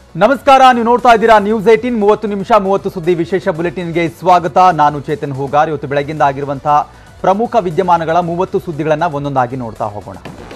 ನಮಸ್ಕಾರ ನೀವು ನೋಡ್ತಾ ಇದ್ದೀರಾ ನ್ಯೂಸ್ ಏಟೀನ್ ಮೂವತ್ತು ನಿಮಿಷ ಮೂವತ್ತು ಸುದ್ದಿ ವಿಶೇಷ ಬುಲೆಟಿನ್ಗೆ ಸ್ವಾಗತ ನಾನು ಚೇತನ್ ಹೂಗಾರ್ ಇವತ್ತು ಬೆಳಗಿಂದ ಆಗಿರುವಂತಹ ಪ್ರಮುಖ ವಿದ್ಯಮಾನಗಳ ಮೂವತ್ತು ಸುದ್ದಿಗಳನ್ನ ಒಂದೊಂದಾಗಿ ನೋಡ್ತಾ ಹೋಗೋಣ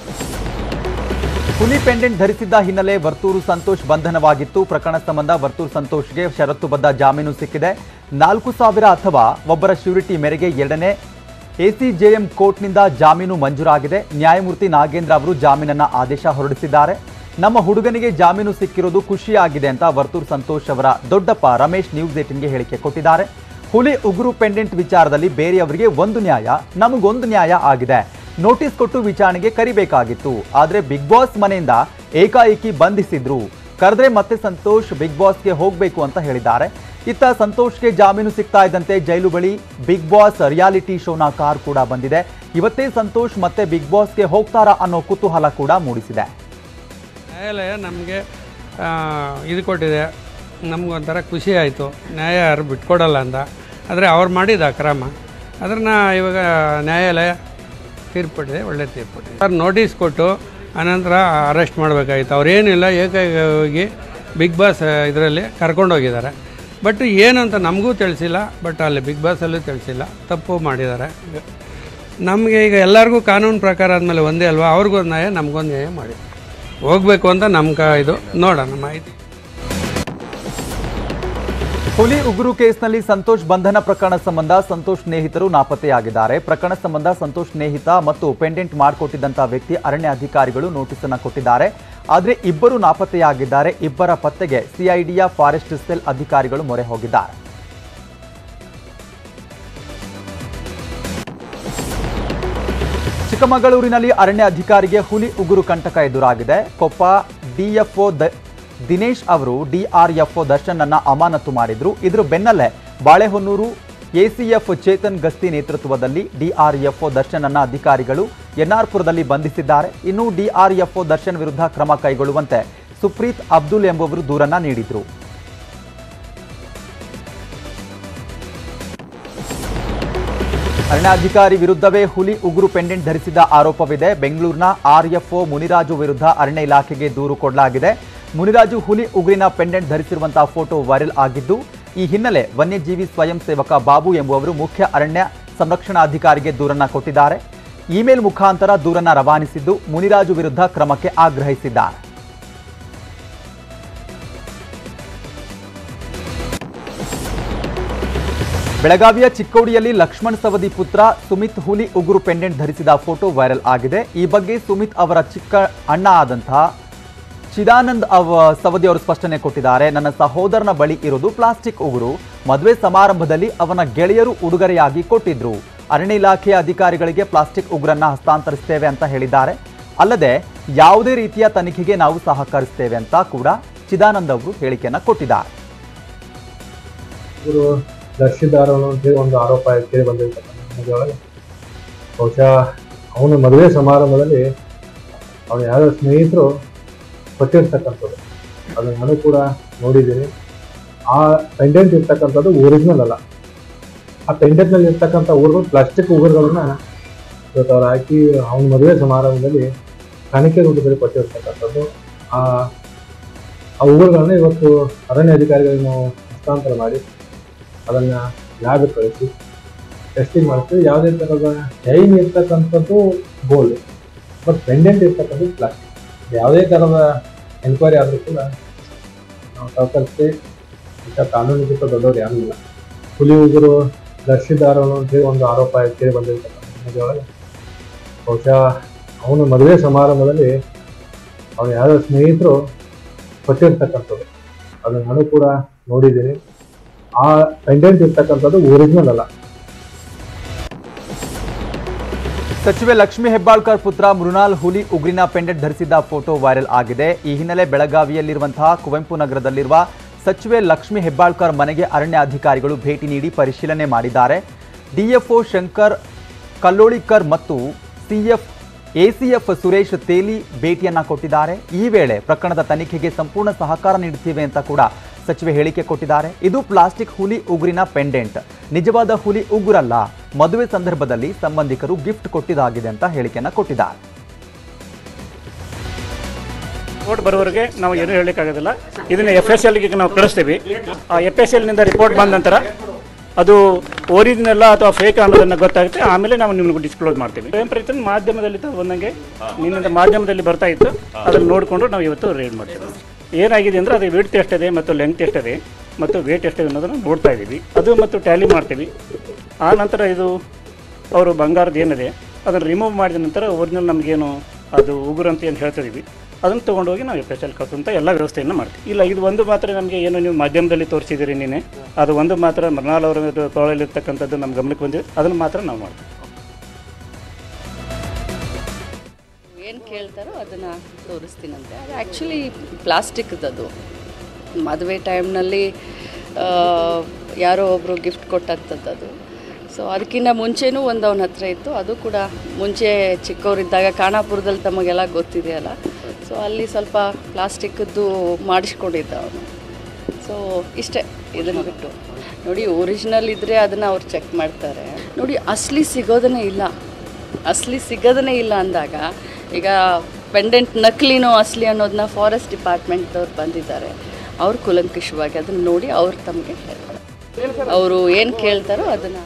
ಹುಲಿ ಪೆಂಡೆಂಟ್ ಧರಿಸಿದ್ದ ಹಿನ್ನೆಲೆ ವರ್ತೂರು ಸಂತೋಷ್ ಬಂಧನವಾಗಿತ್ತು ಪ್ರಕರಣ ಸಂಬಂಧ ವರ್ತೂರು ಸಂತೋಷ್ಗೆ ಷರತ್ತುಬದ್ಧ ಜಾಮೀನು ಸಿಕ್ಕಿದೆ ನಾಲ್ಕು ಸಾವಿರ ಅಥವಾ ಒಬ್ಬರ ಶ್ಯೂರಿಟಿ ಮೇರೆಗೆ ಎರಡನೇ ಎಸಿಜೆಎಂ ಕೋರ್ಟ್ನಿಂದ ಜಾಮೀನು ಮಂಜೂರಾಗಿದೆ ನ್ಯಾಯಮೂರ್ತಿ ನಾಗೇಂದ್ರ ಅವರು ಜಾಮೀನನ್ನ ಆದೇಶ ಹೊರಡಿಸಿದ್ದಾರೆ ನಮ್ಮ ಹುಡುಗನಿಗೆ ಜಾಮೀನು ಸಿಕ್ಕಿರೋದು ಖುಷಿಯಾಗಿದೆ ಅಂತ ವರ್ತೂರ್ ಸಂತೋಷ್ ಅವರ ದೊಡ್ಡಪ್ಪ ರಮೇಶ್ ನ್ಯೂಸ್ ಏಟಿನ್ಗೆ ಹೇಳಿಕೆ ಕೊಟ್ಟಿದ್ದಾರೆ ಹುಲಿ ಉಗುರು ಪೆಂಡೆಂಟ್ ವಿಚಾರದಲ್ಲಿ ಬೇರೆಯವರಿಗೆ ಒಂದು ನ್ಯಾಯ ನಮಗೊಂದು ನ್ಯಾಯ ಆಗಿದೆ ನೋಟಿಸ್ ಕೊಟ್ಟು ವಿಚಾರಣೆಗೆ ಕರಿಬೇಕಾಗಿತ್ತು ಆದ್ರೆ ಬಿಗ್ ಬಾಸ್ ಮನೆಯಿಂದ ಏಕಾಏಕಿ ಬಂಧಿಸಿದ್ರು ಕರೆದ್ರೆ ಮತ್ತೆ ಸಂತೋಷ್ ಬಿಗ್ ಬಾಸ್ಗೆ ಹೋಗ್ಬೇಕು ಅಂತ ಹೇಳಿದ್ದಾರೆ ಇತ್ತ ಸಂತೋಷ್ಗೆ ಜಾಮೀನು ಸಿಗ್ತಾ ಇದ್ದಂತೆ ಜೈಲು ಬಳಿ ಬಿಗ್ ಬಾಸ್ ರಿಯಾಲಿಟಿ ಶೋನ ಕಾರ್ ಕೂಡ ಬಂದಿದೆ ಇವತ್ತೇ ಸಂತೋಷ್ ಮತ್ತೆ ಬಿಗ್ ಬಾಸ್ಗೆ ಹೋಗ್ತಾರಾ ಅನ್ನೋ ಕುತೂಹಲ ಕೂಡ ಮೂಡಿಸಿದೆ ನ್ಯಾಯಾಲಯ ನಮಗೆ ಇದು ಕೊಟ್ಟಿದೆ ನಮಗೊಂಥರ ಖುಷಿ ಆಯಿತು ನ್ಯಾಯ ಯಾರು ಬಿಟ್ಕೊಡಲ್ಲ ಅಂತ ಆದರೆ ಅವ್ರು ಮಾಡಿದ ಅಕ್ರಮ ಅದನ್ನ ಇವಾಗ ನ್ಯಾಯಾಲಯ ತೀರ್ಪಟ್ಟಿದೆ ಒಳ್ಳೆ ತೀರ್ಪಟ್ಟಿದೆ ಸರ್ ನೋಟಿಸ್ ಕೊಟ್ಟು ಅನಂತರ ಅರೆಸ್ಟ್ ಮಾಡಬೇಕಾಗಿತ್ತು ಅವ್ರೇನಿಲ್ಲ ಏಕಾಏಕವಾಗಿ ಬಿಗ್ ಬಾಸ್ ಇದರಲ್ಲಿ ಕರ್ಕೊಂಡೋಗಿದ್ದಾರೆ ಬಟ್ ಏನು ಅಂತ ನಮಗೂ ತಿಳಿಸಿಲ್ಲ ಬಟ್ ಅಲ್ಲಿ ಬಿಗ್ ಬಾಸಲ್ಲೂ ತಿಳಿಸಿಲ್ಲ ತಪ್ಪು ಮಾಡಿದ್ದಾರೆ ನಮಗೆ ಈಗ ಎಲ್ಲರಿಗೂ ಕಾನೂನು ಪ್ರಕಾರ ಆದಮೇಲೆ ಒಂದೇ ಅಲ್ವಾ ಅವ್ರಿಗೊಂದು ನ್ಯಾಯ ನಮಗೊಂದು ನ್ಯಾಯ ಮಾಡಿ ಹೋಗಬೇಕು ಅಂತ ನಮ್ಮ ಕ ಇದು ನೋಡೋಣ ಮಾಹಿತಿ ಹುಲಿ ಉಗುರು ಕೇಸ್ನಲ್ಲಿ ಸಂತೋಷ್ ಬಂಧನ ಪ್ರಕರಣ ಸಂಬಂಧ ಸಂತೋಷ್ ಸ್ನೇಹಿತರು ನಾಪತ್ತೆಯಾಗಿದ್ದಾರೆ ಪ್ರಕರಣ ಸಂಬಂಧ ಸಂತೋಷ್ ಸ್ನೇಹಿತ ಮತ್ತು ಪೆಂಡೆಂಟ್ ಮಾಡಿಕೊಟ್ಟಿದ್ದಂತಹ ವ್ಯಕ್ತಿ ಅರಣ್ಯ ಅಧಿಕಾರಿಗಳು ನೋಟಿಸ್ ಅನ್ನ ಕೊಟ್ಟಿದ್ದಾರೆ ಆದರೆ ಇಬ್ಬರು ನಾಪತ್ತೆಯಾಗಿದ್ದಾರೆ ಇಬ್ಬರ ಪತ್ತೆಗೆ ಸಿಐಡಿಯ ಫಾರೆಸ್ಟ್ ಸೆಲ್ ಅಧಿಕಾರಿಗಳು ಮೊರೆ ಹೋಗಿದ್ದಾರೆ ಚಿಕ್ಕಮಗಳೂರಿನಲ್ಲಿ ಅರಣ್ಯ ಅಧಿಕಾರಿಗೆ ಹುಲಿ ಉಗುರು ಕಂಟಕ ಎದುರಾಗಿದೆ ಕೊಪ್ಪ ಡಿಎಫ್ಒ ದಿನೇಶ್ ಅವರು ಡಿಆರ್ಎಫ್ಒ ದರ್ಶನ್ ಅನ್ನ ಅಮಾನತು ಮಾಡಿದ್ರು ಇದ್ರ ಬೆನ್ನಲ್ಲೇ ಬಾಳೆಹೊನ್ನೂರು ಎಸಿಎಫ್ ಚೇತನ್ ಗಸ್ತಿ ನೇತೃತ್ವದಲ್ಲಿ ಡಿಆರ್ಎಫ್ಒ ದರ್ಶನ್ ಅನ್ನ ಅಧಿಕಾರಿಗಳು ಎನ್ಆರ್ಪುರದಲ್ಲಿ ಬಂಧಿಸಿದ್ದಾರೆ ಇನ್ನು ಡಿಆರ್ಎಫ್ಒ ದರ್ಶನ್ ವಿರುದ್ಧ ಕ್ರಮ ಕೈಗೊಳ್ಳುವಂತೆ ಸುಪ್ರೀತ್ ಅಬ್ದುಲ್ ಎಂಬುವರು ದೂರನ್ನ ನೀಡಿದ್ರು ಅರಣ್ಯಾಧಿಕಾರಿ ವಿರುದ್ಧವೇ ಹುಲಿ ಉಗುರು ಪೆಂಡೆಂಟ್ ಧರಿಸಿದ ಆರೋಪವಿದೆ ಬೆಂಗಳೂರಿನ ಆರ್ಎಫ್ಒ ಮುನಿರಾಜು ವಿರುದ್ಧ ಅರಣ್ಯ ಇಲಾಖೆಗೆ ದೂರು ಕೊಡಲಾಗಿದೆ ಮುನಿರಾಜು ಹುಲಿ ಉಗುರಿನ ಪೆಂಡೆಂಟ್ ಧರಿಸಿರುವಂತಹ ಫೋಟೋ ವೈರಲ್ ಆಗಿದ್ದು ಈ ಹಿನ್ನೆಲೆ ವನ್ಯಜೀವಿ ಸ್ವಯಂ ಸೇವಕ ಬಾಬು ಎಂಬುವರು ಮುಖ್ಯ ಅರಣ್ಯ ಸಂರಕ್ಷಣಾಧಿಕಾರಿಗೆ ದೂರನ್ನ ಕೊಟ್ಟಿದ್ದಾರೆ ಇಮೇಲ್ ಮುಖಾಂತರ ದೂರನ್ನ ರವಾನಿಸಿದ್ದು ಮುನಿರಾಜು ವಿರುದ್ಧ ಕ್ರಮಕ್ಕೆ ಆಗ್ರಹಿಸಿದ್ದಾರೆ ಬೆಳಗಾವಿಯ ಚಿಕ್ಕೋಡಿಯಲ್ಲಿ ಲಕ್ಷ್ಮಣ್ ಸವದಿ ಪುತ್ರ ಸುಮಿತ್ ಹುಲಿ ಉಗುರು ಪೆಂಡೆಂಟ್ ಧರಿಸಿದ ಫೋಟೋ ವೈರಲ್ ಆಗಿದೆ ಈ ಬಗ್ಗೆ ಸುಮಿತ್ ಅವರ ಚಿಕ್ಕ ಅಣ್ಣ ಆದಂತಹ ಚಿದಾನಂದ್ ಅವ ಸವದಿ ಅವರು ಸ್ಪಷ್ಟನೆ ಕೊಟ್ಟಿದ್ದಾರೆ ನನ್ನ ಸಹೋದರನ ಬಳಿ ಇರೋದು ಪ್ಲಾಸ್ಟಿಕ್ ಉಗುರು ಮದುವೆ ಸಮಾರಂಭದಲ್ಲಿ ಅವನ ಗೆಳೆಯರು ಉಡುಗೊರೆಯಾಗಿ ಕೊಟ್ಟಿದ್ರು ಅರಣ್ಯ ಇಲಾಖೆಯ ಅಧಿಕಾರಿಗಳಿಗೆ ಪ್ಲಾಸ್ಟಿಕ್ ಉಗುರನ್ನ ಹಸ್ತಾಂತರಿಸ್ತೇವೆ ಅಂತ ಹೇಳಿದ್ದಾರೆ ಅಲ್ಲದೆ ಯಾವುದೇ ರೀತಿಯ ತನಿಖೆಗೆ ನಾವು ಸಹಕರಿಸ್ತೇವೆ ಅಂತ ಕೂಡ ಚಿದಾನಂದ್ ಅವರು ಹೇಳಿಕೆಯನ್ನ ಕೊಟ್ಟಿದ್ದಾರೆ ಇವರು ದರ್ಶಿದಾರನು ಅಂತೇಳಿ ಒಂದು ಆರೋಪ ಕೇಳಿ ಬಂದಿರ್ತಕ್ಕಂಥ ಹಿನ್ನೆಲೆಯೊಳಗೆ ಬಹುಶಃ ಅವನ ಮದುವೆ ಸಮಾರಂಭದಲ್ಲಿ ಅವನ ಯಾರೋ ಸ್ನೇಹಿತರು ಕೊಟ್ಟಿರ್ತಕ್ಕಂಥದ್ದು ಅದನ್ನ ನಾನು ಕೂಡ ನೋಡಿದ್ದೀನಿ ಆ ಪೆಂಡೆಂಟ್ ಇರ್ತಕ್ಕಂಥದ್ದು ಒರಿಜಿನಲ್ ಅಲ್ಲ ಆ ಪೆಂಡೆಂಟ್ನಲ್ಲಿ ಇರ್ತಕ್ಕಂಥ ಊರುಗಳು ಪ್ಲಾಸ್ಟಿಕ್ ಉಗುರುಗಳನ್ನ ಇವತ್ತು ಅವ್ರು ಹಾಕಿ ಅವನ ಮದುವೆ ಸಮಾರಂಭದಲ್ಲಿ ಕಾಣಿಕೆ ರೂಪದಲ್ಲಿ ಕೊಟ್ಟಿರ್ತಕ್ಕಂಥದ್ದು ಆ ಆ ಉಗುರುಗಳನ್ನ ಇವತ್ತು ಅರಣ್ಯ ಅಧಿಕಾರಿಗಳಿಗೆ ನಾವು ಹಸ್ತಾಂತರ ಮಾಡಿ ಅದನ್ನ ಲ್ಯಾಬ್ ಕಳಿಸಿ ಟೆಸ್ಟಿಂಗ್ ಮಾಡ್ತೀವಿ ಯಾವುದೇ ಥರದ ಚೈನ್ ಇರ್ತಕ್ಕಂಥದ್ದು ಗೋಲ್ಡ್ ಬಟ್ ಪೆಂಡೆಂಟ್ ಇರ್ತಕ್ಕಂಥದ್ದು ಪ್ಲಾಸ್ಟಿಕ್ ಯಾವುದೇ ಥರದ ಎನ್ಕ್ವೈರಿ ಆದರೂ ಕೂಡ ನಾವು ಸಹಕರಿಸಿ ಇಂಥ ಕಾನೂನುಗಿಂತ ದೊಡ್ಡವ್ರು ಯಾರೂ ಇಲ್ಲ ಹುಲಿ ಉಗುರು ದರ್ಶಿದಾರನು ಅಂತೇಳಿ ಒಂದು ಆರೋಪ ಕೇಳಿ ಬಂದಿರ್ತಕ್ಕಂಥ ಹಿನ್ನೆಲೆಯೊಳಗೆ ಬಹುಶಃ ಅವನ ಮದುವೆ ಸಮಾರಂಭದಲ್ಲಿ ಅವನ ಯಾರೋ ಸ್ನೇಹಿತರು ಕೊಟ್ಟಿರ್ತಕ್ಕಂಥದ್ದು ಅದನ್ನ ನಾನು ಕೂಡ ನೋಡಿದ್ದೀನಿ ಆ ಪೆಂಡೆಂಟ್ ಇರ್ತಕ್ಕಂಥದ್ದು ಒರಿಜಿನಲ್ ಅಲ್ಲ ಸಚಿವೆ ಲಕ್ಷ್ಮಿ ಹೆಬ್ಬಾಳ್ಕರ್ ಪುತ್ರ ಮೃಣಾಲ್ ಹುಲಿ ಉಗ್ರಿನ ಪೆಂಡೆಂಟ್ ಧರಿಸಿದ್ದ ಫೋಟೋ ವೈರಲ್ ಆಗಿದೆ ಈ ಹಿನ್ನೆಲೆ ಬೆಳಗಾವಿಯಲ್ಲಿರುವಂತಹ ಕುವೆಂಪು ನಗರದಲ್ಲಿರುವ ಸಚಿವೆ ಲಕ್ಷ್ಮಿ ಹೆಬ್ಬಾಳ್ಕರ್ ಮನೆಗೆ ಅರಣ್ಯ ಅಧಿಕಾರಿಗಳು ಭೇಟಿ ನೀಡಿ ಪರಿಶೀಲನೆ ಮಾಡಿದ್ದಾರೆ ಡಿಎಫ್ಒ ಶಂಕರ್ ಕಲ್ಲೋಳಿಕರ್ ಮತ್ತು ಸಿಎಫ್ ಎಸಿಎಫ್ ಸುರೇಶ್ ತೇಲಿ ಭೇಟಿಯನ್ನ ಕೊಟ್ಟಿದ್ದಾರೆ ಈ ವೇಳೆ ಪ್ರಕರಣದ ತನಿಖೆಗೆ ಸಂಪೂರ್ಣ ಸಹಕಾರ ನೀಡುತ್ತೇವೆ ಅಂತ ಕೂಡ ಸಚಿವೆ ಹೇಳಿಕೆ ಕೊಟ್ಟಿದ್ದಾರೆ ಇದು ಪ್ಲಾಸ್ಟಿಕ್ ಹುಲಿ ಉಗುರಿನ ಪೆಂಡೆಂಟ್ ನಿಜವಾದ ಹುಲಿ ಉಗುರಲ್ಲ ಮದುವೆ ಸಂದರ್ಭದಲ್ಲಿ ಸಂಬಂಧಿಕರು ಗಿಫ್ಟ್ ಕೊಟ್ಟಿದ್ದಾಗಿದೆ ಅಂತ ಹೇಳಿಕೆಯನ್ನ ಕೊಟ್ಟಿದ್ದಾರೆ ರಿಪೋರ್ಟ್ ಬರೋವರೆಗೆ ನಾವು ಏನೂ ಹೇಳಲಿಕ್ಕಾಗೋದಿಲ್ಲ ಇದನ್ನು ಎಫ್ ಎಸ್ ಎಲ್ಗೆ ನಾವು ಕಳಿಸ್ತೀವಿ ಆ ಎಫ್ ಎಸ್ ಎಲ್ನಿಂದ ರಿಪೋರ್ಟ್ ಬಂದ ನಂತರ ಅದು ಓರಿಜಿನಲ್ಲ ಅಥವಾ ಫೇಕ್ ಅನ್ನೋದನ್ನು ಗೊತ್ತಾಗುತ್ತೆ ಆಮೇಲೆ ನಾವು ನಿಮ್ಗೆ ಡಿಸ್ಕ್ಲೋಸ್ ಮಾಡ್ತೀವಿ ಸ್ವಯಂ ಪ್ರೇರಿತ ಮಾಧ್ಯಮದಲ್ಲಿ ತ- ಬಂದಂಗೆ ನಿನ್ನಿಂದ ಮಾಧ್ಯಮದಲ್ಲಿ ಬರ್ತಾ ಇತ್ತು ಅದನ್ನು ನೋಡಿಕೊಂಡು ನಾವು ಇವತ್ತು ರೇಡ್ ಮಾಡ್ತೀವಿ ಏನಾಗಿದೆ ಅಂದರೆ ಅದು ವಿಡ್ತ್ ಎಷ್ಟಿದೆ ಮತ್ತು ಲೆಂತ್ ಎಷ್ಟಿದೆ ಮತ್ತು ವೇಟ್ ಎಷ್ಟಿದೆ ಅನ್ನೋದನ್ನು ನೋಡ್ತಾ ಇದ್ದೀವಿ ಅದು ಮತ್ತು ಟ್ಯಾಲಿ ಮಾಡ್ತೀವಿ ಆ ನಂತರ ಇದು ಅವರು ಬಂಗಾರದ ಏನಿದೆ ಅದನ್ನು ರಿಮೂವ್ ಮಾಡಿದ ನಂತರ ಒರಿಜಿನಲ್ ನಮಗೇನು ಅದು ಉಗುರು ಅಂತ ಏನು ಹೇಳ್ತಿದ್ದೀವಿ ಅದನ್ನು ತೊಗೊಂಡೋಗಿ ನಾವು ಎಫ್ ಎಸ್ ಎಲ್ ಕಳ್ಸೋಂಥ ಎಲ್ಲ ವ್ಯವಸ್ಥೆಯನ್ನು ಮಾಡ್ತೀವಿ ಇಲ್ಲ ಇದು ಒಂದು ಮಾತ್ರ ನಮಗೆ ಏನು ನೀವು ಮಾಧ್ಯಮದಲ್ಲಿ ತೋರಿಸಿದ್ದೀರಿ ನೀನೆ ಅದು ಒಂದು ಮಾತ್ರ ಮೃಣಾಲ್ ಅವರ ತೊಳಲಿರ್ತಕ್ಕಂಥದ್ದು ನಮ್ಮ ಗಮನಕ್ಕೆ ಬಂದಿದೆ ಅದನ್ನು ಮಾತ್ರ ನಾವು ಮಾಡ್ತೀವಿ ಏನು ಕೇಳ್ತಾರೋ ಅದನ್ನು ತೋರಿಸ್ತೀನಂತೆ ಅದು ಆ್ಯಕ್ಚುಲಿ ಪ್ಲಾಸ್ಟಿಕ್ದದು ಮದುವೆ ಟೈಮ್ನಲ್ಲಿ ಯಾರೋ ಒಬ್ಬರು ಗಿಫ್ಟ್ ಕೊಟ್ಟಂಥದ್ದು ಅದು ಸೊ ಅದಕ್ಕಿಂತ ಮುಂಚೆನೂ ಒಂದು ಅವನ ಹತ್ರ ಇತ್ತು ಅದು ಕೂಡ ಮುಂಚೆ ಚಿಕ್ಕವರಿದ್ದಾಗ ಖಾನಾಪುರದಲ್ಲಿ ತಮಗೆಲ್ಲ ಗೊತ್ತಿದೆಯಲ್ಲ ಸೊ ಅಲ್ಲಿ ಸ್ವಲ್ಪ ಪ್ಲಾಸ್ಟಿಕ್ಕದ್ದು ಮಾಡಿಸ್ಕೊಂಡಿದ್ದ ಅವನು ಸೊ ಇಷ್ಟೇ ಇದನ್ನು ಬಿಟ್ಟು ನೋಡಿ ಒರಿಜಿನಲ್ ಇದ್ದರೆ ಅದನ್ನು ಅವ್ರು ಚೆಕ್ ಮಾಡ್ತಾರೆ ನೋಡಿ ಅಸಲಿ ಸಿಗೋದನ್ನೇ ಇಲ್ಲ ಅಸಲಿ ಸಿಗೋದನ್ನೇ ಇಲ್ಲ ಅಂದಾಗ ಈಗ ಪೆಂಡೆಂಟ್ ನಕಲಿನೋ ಅಸಲಿ ಅನ್ನೋದನ್ನ ಫಾರೆಸ್ಟ್ ಡಿಪಾರ್ಟ್ಮೆಂಟ್ದವ್ರು ಬಂದಿದ್ದಾರೆ ಅವ್ರು ಕುಲಂಕುಷವಾಗಿ ಅದನ್ನು ನೋಡಿ ಅವ್ರು ತಮಗೆ ಹೇಳ್ತಾರೆ ಅವರು ಏನು ಕೇಳ್ತಾರೋ ಅದನ್ನು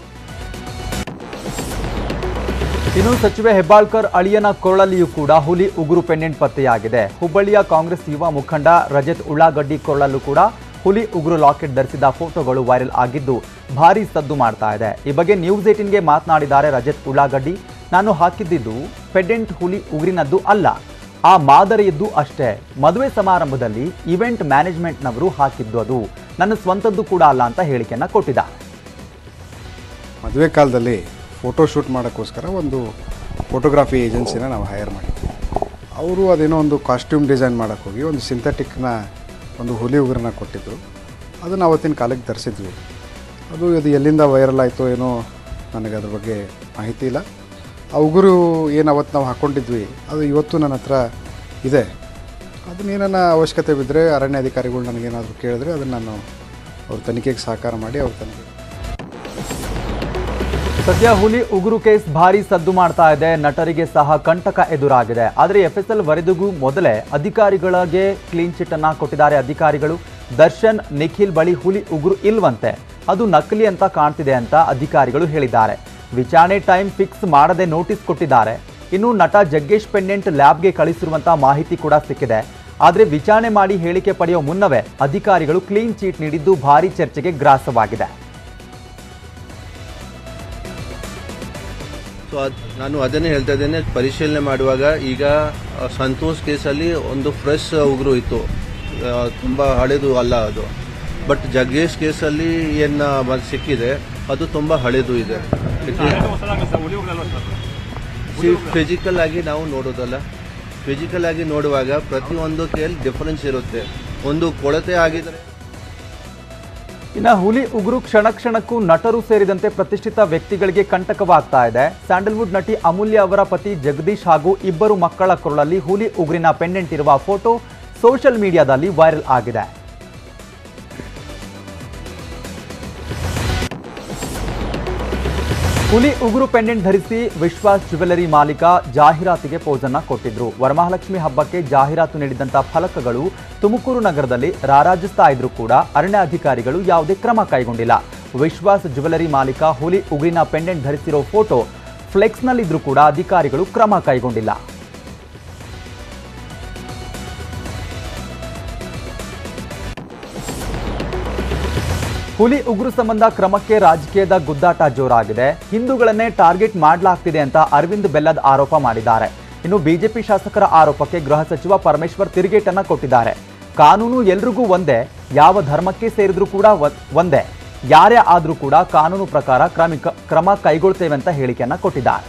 ಇನ್ನು ಸಚಿವೆ ಹೆಬ್ಬಾಳ್ಕರ್ ಅಳಿಯನ ಕೊರಳಲ್ಲಿಯೂ ಕೂಡ ಹುಲಿ ಉಗುರು ಪೆಂಡೆಂಟ್ ಪತ್ತೆಯಾಗಿದೆ ಹುಬ್ಬಳ್ಳಿಯ ಕಾಂಗ್ರೆಸ್ ಯುವ ಮುಖಂಡ ರಜತ್ ಉಳ್ಳಾಗಡ್ಡಿ ಕೊರಳಲ್ಲೂ ಕೂಡ ಹುಲಿ ಉಗುರು ಲಾಕೆಟ್ ಧರಿಸಿದ ಫೋಟೋಗಳು ವೈರಲ್ ಆಗಿದ್ದು ಭಾರೀ ಸದ್ದು ಮಾಡ್ತಾ ಇದೆ ಈ ಬಗ್ಗೆ ನ್ಯೂಸ್ ಏಟಿನ್ಗೆ ಮಾತನಾಡಿದ್ದಾರೆ ರಜತ್ ಉಳ್ಳಾಗಡ್ಡಿ ನಾನು ಹಾಕಿದ್ದಿದ್ದು ಪೆಂಡೆಂಟ್ ಹುಲಿ ಉಗುರಿನದ್ದು ಅಲ್ಲ ಆ ಮಾದರಿಯದ್ದು ಅಷ್ಟೇ ಮದುವೆ ಸಮಾರಂಭದಲ್ಲಿ ಇವೆಂಟ್ ಮ್ಯಾನೇಜ್ಮೆಂಟ್ನವರು ಹಾಕಿದ್ದು ಅದು ನನ್ನ ಸ್ವಂತದ್ದು ಕೂಡ ಅಲ್ಲ ಅಂತ ಹೇಳಿಕೆಯನ್ನ ಕೊಟ್ಟಿದ್ದಾರೆ ಮದುವೆ ಕಾಲದಲ್ಲಿ ಫೋಟೋ ಶೂಟ್ ಮಾಡೋಕ್ಕೋಸ್ಕರ ಒಂದು ಫೋಟೋಗ್ರಫಿ ಏಜೆನ್ಸಿನ ನಾವು ಹೈರ್ ಮಾಡಿದ್ವಿ ಅವರು ಅದೇನೋ ಒಂದು ಕಾಸ್ಟ್ಯೂಮ್ ಡಿಸೈನ್ ಮಾಡೋಕ್ಕೆ ಹೋಗಿ ಒಂದು ಸಿಂಥೆಟಿಕ್ನ ಒಂದು ಹುಲಿ ಉಗುರನ್ನ ಕೊಟ್ಟಿದ್ದರು ಅದನ್ನು ಅವತ್ತಿನ ಕಾಲಕ್ಕೆ ಧರಿಸಿದ್ವಿ ಅದು ಅದು ಎಲ್ಲಿಂದ ವೈರಲ್ ಆಯಿತೋ ಏನೋ ನನಗೆ ಅದ್ರ ಬಗ್ಗೆ ಮಾಹಿತಿ ಇಲ್ಲ ಆ ಉಗುರು ಏನು ಅವತ್ತು ನಾವು ಹಾಕ್ಕೊಂಡಿದ್ವಿ ಅದು ಇವತ್ತು ನನ್ನ ಹತ್ರ ಇದೆ ಅದನ್ನ ಏನನ್ನ ಅವಶ್ಯಕತೆ ಬಿದ್ದರೆ ಅರಣ್ಯ ಅಧಿಕಾರಿಗಳು ನನಗೇನಾದರೂ ಕೇಳಿದ್ರೆ ಅದನ್ನು ನಾನು ಅವ್ರ ತನಿಖೆಗೆ ಸಹಕಾರ ಮಾಡಿ ಅವ್ರ ತನಿಖೆ ಸದ್ಯ ಹುಲಿ ಉಗುರು ಕೇಸ್ ಭಾರಿ ಸದ್ದು ಮಾಡ್ತಾ ಇದೆ ನಟರಿಗೆ ಸಹ ಕಂಟಕ ಎದುರಾಗಿದೆ ಆದರೆ ಎಫ್ಎಸ್ಎಲ್ ವರದಿಗೂ ಮೊದಲೇ ಅಧಿಕಾರಿಗಳಿಗೆ ಕ್ಲೀನ್ ಚಿಟ್ ಅನ್ನ ಕೊಟ್ಟಿದ್ದಾರೆ ಅಧಿಕಾರಿಗಳು ದರ್ಶನ್ ನಿಖಿಲ್ ಬಳಿ ಹುಲಿ ಉಗುರು ಇಲ್ವಂತೆ ಅದು ನಕಲಿ ಅಂತ ಕಾಣ್ತಿದೆ ಅಂತ ಅಧಿಕಾರಿಗಳು ಹೇಳಿದ್ದಾರೆ ವಿಚಾರಣೆ ಟೈಮ್ ಫಿಕ್ಸ್ ಮಾಡದೆ ನೋಟಿಸ್ ಕೊಟ್ಟಿದ್ದಾರೆ ಇನ್ನು ನಟ ಜಗ್ಗೇಶ್ ಪೆಂಡೆಂಟ್ ಲ್ಯಾಬ್ಗೆ ಕಳಿಸಿರುವಂತಹ ಮಾಹಿತಿ ಕೂಡ ಸಿಕ್ಕಿದೆ ಆದರೆ ವಿಚಾರಣೆ ಮಾಡಿ ಹೇಳಿಕೆ ಪಡೆಯುವ ಮುನ್ನವೇ ಅಧಿಕಾರಿಗಳು ಕ್ಲೀನ್ ಚೀಟ್ ನೀಡಿದ್ದು ಭಾರಿ ಚರ್ಚೆಗೆ ಗ್ರಾಸವಾಗಿದೆ ಸೊ ಅದು ನಾನು ಅದನ್ನೇ ಹೇಳ್ತಾ ಇದ್ದೇನೆ ಪರಿಶೀಲನೆ ಮಾಡುವಾಗ ಈಗ ಆ, ಸಂತೋಷ್ ಕೇಸಲ್ಲಿ ಒಂದು ಫ್ರೆಶ್ ಉಗುರು ಇತ್ತು ಆ, ತುಂಬ ಹಳೆದು ಅಲ್ಲ ಅದು ಬಟ್ ಜಗ್ಗೇಶ್ ಕೇಸಲ್ಲಿ ಏನು ಸಿಕ್ಕಿದೆ ಅದು ತುಂಬ ಹಳೆದು ಇದೆ ಫಿಸಿಕಲ್ ಆಗಿ ನಾವು ನೋಡೋದಲ್ಲ ಫಿಸಿಕಲ್ ಆಗಿ ನೋಡುವಾಗ ಪ್ರತಿಯೊಂದು ಕೇಳಿ ಡಿಫರೆನ್ಸ್ ಇರುತ್ತೆ ಒಂದು ಕೊಳತೆ ಆಗಿದ್ರೆ ಇನ್ನ ಹುಲಿ ಉಗುರು ಕ್ಷಣ ಕ್ಷಣಕ್ಕೂ ನಟರು ಸೇರಿದಂತೆ ಪ್ರತಿಷ್ಠಿತ ವ್ಯಕ್ತಿಗಳಿಗೆ ಕಂಟಕವಾಗ್ತಾ ಇದೆ ಸ್ಯಾಂಡಲ್ವುಡ್ ನಟಿ ಅಮೂಲ್ಯ ಅವರ ಪತಿ ಜಗದೀಶ್ ಹಾಗೂ ಇಬ್ಬರು ಮಕ್ಕಳ ಕೊರಳಲ್ಲಿ ಹುಲಿ ಉಗುರಿನ ಪೆಂಡೆಂಟ್ ಇರುವ ಫೋಟೋ ಸೋಷಿಯಲ್ ಮೀಡಿಯಾದಲ್ಲಿ ವೈರಲ್ ಆಗಿದೆ ಹುಲಿ ಉಗುರು ಪೆಂಡೆಂಟ್ ಧರಿಸಿ ವಿಶ್ವಾಸ್ ಜ್ಯುವೆಲರಿ ಮಾಲೀಕ ಜಾಹೀರಾತಿಗೆ ಪೋಸ್ ಅನ್ನ ಕೊಟ್ಟಿದ್ರು ವರಮಹಾಲಕ್ಷ್ಮಿ ಹಬ್ಬಕ್ಕೆ ಜಾಹೀರಾತು ನೀಡಿದಂತ ಫಲಕಗಳು ತುಮಕೂರು ನಗರದಲ್ಲಿ ರಾರಾಜಿಸ್ತಾ ಇದ್ರು ಕೂಡ ಅರಣ್ಯ ಅಧಿಕಾರಿಗಳು ಯಾವುದೇ ಕ್ರಮ ಕೈಗೊಂಡಿಲ್ಲ ವಿಶ್ವಾಸ್ ಜ್ಯುವೆಲರಿ ಮಾಲೀಕ ಹುಲಿ ಉಗುರಿನ ಪೆಂಡೆಂಟ್ ಧರಿಸಿರೋ ಫೋಟೋ ಫ್ಲೆಕ್ಸ್ನಲ್ಲಿದ್ರೂ ಕೂಡ ಅಧಿಕಾರಿಗಳು ಕ್ರಮ ಕೈಗೊಂಡಿಲ್ಲ ಹುಲಿ ಉಗುರು ಸಂಬಂಧ ಕ್ರಮಕ್ಕೆ ರಾಜಕೀಯದ ಗುದ್ದಾಟ ಜೋರಾಗಿದೆ ಹಿಂದೂಗಳನ್ನೇ ಟಾರ್ಗೆಟ್ ಮಾಡಲಾಗ್ತಿದೆ ಅಂತ ಅರವಿಂದ್ ಬೆಲ್ಲದ್ ಆರೋಪ ಮಾಡಿದ್ದಾರೆ ಇನ್ನು ಬಿಜೆಪಿ ಶಾಸಕರ ಆರೋಪಕ್ಕೆ ಗೃಹ ಸಚಿವ ಪರಮೇಶ್ವರ್ ತಿರುಗೇಟನ್ನ ಕೊಟ್ಟಿದ್ದಾರೆ ಕಾನೂನು ಎಲ್ರಿಗೂ ಒಂದೇ ಯಾವ ಧರ್ಮಕ್ಕೆ ಸೇರಿದ್ರೂ ಕೂಡ ಒ- ಒಂದೇ ಯಾರೇ ಆದ್ರೂ ಕೂಡ ಕಾನೂನು ಪ್ರಕಾರ ಕ್ರಮಿಕ ಕ್ರಮ ಕೈಗೊಳ್ತೇವೆ ಅಂತ ಹೇಳಿಕೆಯನ್ನ ಕೊಟ್ಟಿದ್ದಾರೆ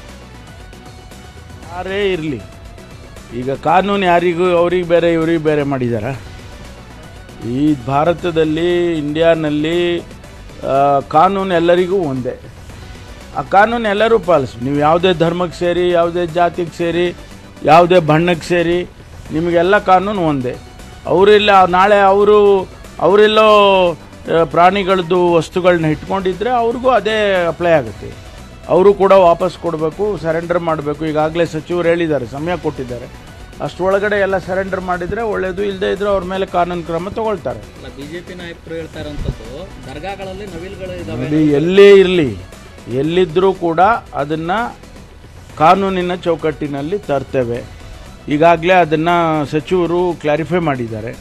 ಯಾರೇ ಇರಲಿ ಈಗ ಕಾನೂನು ಯಾರಿಗೂ ಅವ್ರಿಗೆ ಬೇರೆ ಇವ್ರಿಗೆ ಬೇರೆ ಮಾಡಿದಾರ ಈ ಭಾರತದಲ್ಲಿ ಇಂಡಿಯಾನಲ್ಲಿ ಆ, ಕಾನೂನು ಎಲ್ಲರಿಗೂ ಒಂದೇ ಆ ಕಾನೂನು ಎಲ್ಲರೂ ಪಾಲಿಸಿ ನೀವು ಯಾವುದೇ ಧರ್ಮಕ್ಕೆ ಸೇರಿ ಯಾವುದೇ ಜಾತಿಗೆ ಸೇರಿ ಯಾವುದೇ ಬಣ್ಣಕ್ಕೆ ಸೇರಿ ನಿಮಗೆಲ್ಲ ಕಾನೂನು ಒಂದೇ ಅವರೆಲ್ಲ ನಾಳೆ ಅವರು ಅವರೆಲ್ಲೋ ಆ, ಪ್ರಾಣಿಗಳದ್ದು ವಸ್ತುಗಳನ್ನ ಇಟ್ಕೊಂಡಿದ್ರೆ ಅವ್ರಿಗೂ ಅದೇ ಅಪ್ಲೈ ಆಗುತ್ತೆ ಅವರು ಕೂಡ ವಾಪಸ್ ಕೊಡಬೇಕು ಸರೆಂಡರ್ ಮಾಡಬೇಕು ಈಗಾಗಲೇ ಸಚಿವರು ಹೇಳಿದ್ದಾರೆ ಸಮಯ ಕೊಟ್ಟಿದ್ದಾರೆ ಅಷ್ಟರೊಳಗಡೆ ಎಲ್ಲ ಸರೆಂಡರ್ ಮಾಡಿದರೆ ಒಳ್ಳೆಯದು ಇಲ್ಲದೇ ಇದ್ದರೆ ಅವ್ರ ಮೇಲೆ ಕಾನೂನು ಕ್ರಮ ತಗೊಳ್ತಾರೆ ಬಿಜೆಪಿ ನಾಯಕರು ಹೇಳ್ತಾ ಇರೋಂಥದ್ದು ದರ್ಗಾಗಳಲ್ಲಿ ನವಿಲುಗಳು ಇದಾವೆ ನೋಡಿ ಎಲ್ಲೇ ಇರಲಿ ಎಲ್ಲಿದ್ದರೂ ಕೂಡ ಅದನ್ನು ಕಾನೂನಿನ ಚೌಕಟ್ಟಿನಲ್ಲಿ ತರ್ತೇವೆ ಈಗಾಗಲೇ ಅದನ್ನು ಸಚಿವರು ಕ್ಲಾರಿಫೈ ಮಾಡಿದ್ದಾರೆ